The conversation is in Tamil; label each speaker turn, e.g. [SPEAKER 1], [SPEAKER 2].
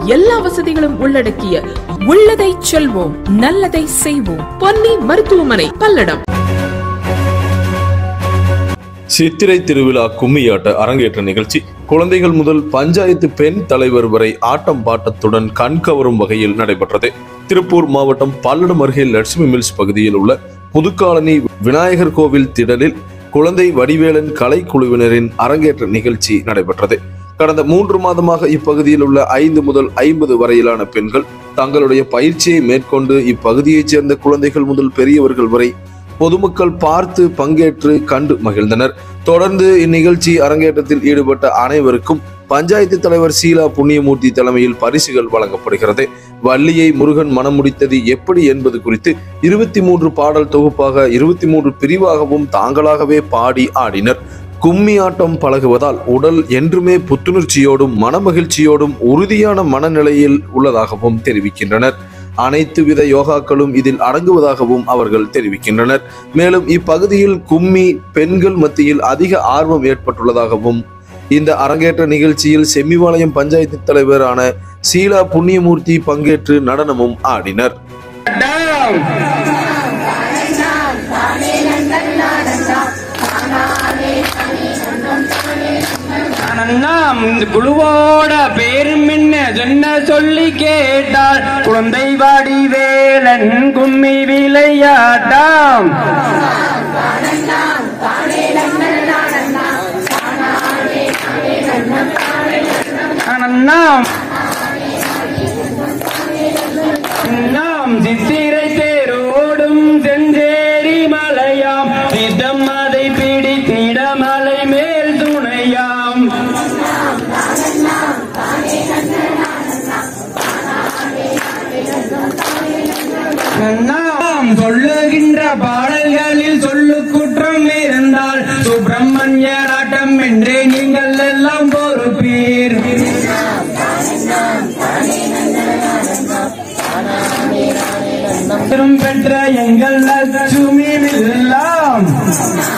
[SPEAKER 1] எல்லா வசதிகளும் உள்ளடக்கிய உள்ளதை செல்வோம் நல்லதை செய்வோம் பொன்னி மருத்துவமனை பல்லடம்
[SPEAKER 2] சித்திரை திருவிழா கும்மியாட்ட அரங்கேற்ற நிகழ்ச்சி குழந்தைகள் முதல் பஞ்சாயத்து பெண் தலைவர் வரை ஆட்டம் பாட்டத்துடன் கண்கவரும் வகையில் நடைபெற்றது திருப்பூர் மாவட்டம் பல்லடம் அருகே லட்சுமி மில்ஸ் பகுதியில் உள்ள புதுக்காலனி விநாயகர் கோவில் திடலில் குழந்தை வடிவேலன் கலைக்குழுவினரின் அரங்கேற்ற நிகழ்ச்சி நடைபெற்றது கடந்த மூன்று மாதமாக இப்பகுதியில் உள்ள ஐந்து முதல் ஐம்பது வரையிலான பெண்கள் தங்களுடைய பயிற்சியை மேற்கொண்டு இப்பகுதியைச் சேர்ந்த குழந்தைகள் முதல் பெரியவர்கள் வரை பொதுமக்கள் பார்த்து பங்கேற்று கண்டு மகிழ்ந்தனர் தொடர்ந்து இந்நிகழ்ச்சி அரங்கேற்றத்தில் ஈடுபட்ட அனைவருக்கும் பஞ்சாயத்து தலைவர் சீலா புண்ணியமூர்த்தி தலைமையில் பரிசுகள் வழங்கப்படுகிறது வள்ளியை முருகன் மனம் முடித்தது எப்படி என்பது குறித்து இருபத்தி மூன்று பாடல் தொகுப்பாக இருபத்தி மூன்று பிரிவாகவும் தாங்களாகவே பாடி ஆடினர் கும்மி ஆட்டம் பழகுவதால் உடல் என்றுமே புத்துணர்ச்சியோடும் மனமகிழ்ச்சியோடும் உறுதியான மனநிலையில் உள்ளதாகவும் தெரிவிக்கின்றனர் அனைத்து வித யோகாக்களும் இதில் அடங்குவதாகவும் அவர்கள் தெரிவிக்கின்றனர் மேலும் இப்பகுதியில் கும்மி பெண்கள் மத்தியில் அதிக ஆர்வம் ஏற்பட்டுள்ளதாகவும் இந்த அரங்கேற்ற நிகழ்ச்சியில் செம்மிபாளையம் பஞ்சாயத்து தலைவரான சீலா புண்ணியமூர்த்தி பங்கேற்று நடனமும் ஆடினர்
[SPEAKER 3] நாம் இந்த குழுவோட பேரும் என்ன சொன்ன சொல்லி கேட்டால் குழந்தை வாடி வேலன் கும்மி விளையாட்டாம் நாம் நாம் சித்திரை தேரோடும் செஞ்சேரி மலையாம் சித்தம் அதை பிடித்திட மலை மேல் துணையாம் நாம் சொல்லுகின்ற பாடல்களில் சொல்லு குற்றம் இருந்தால் சுப்பிரமணிய நாட்டம் என்றே நீங்கள் எல்லாம் பொறுப்பீர் பெற்ற எங்கள் லட்சுமி எல்லாம்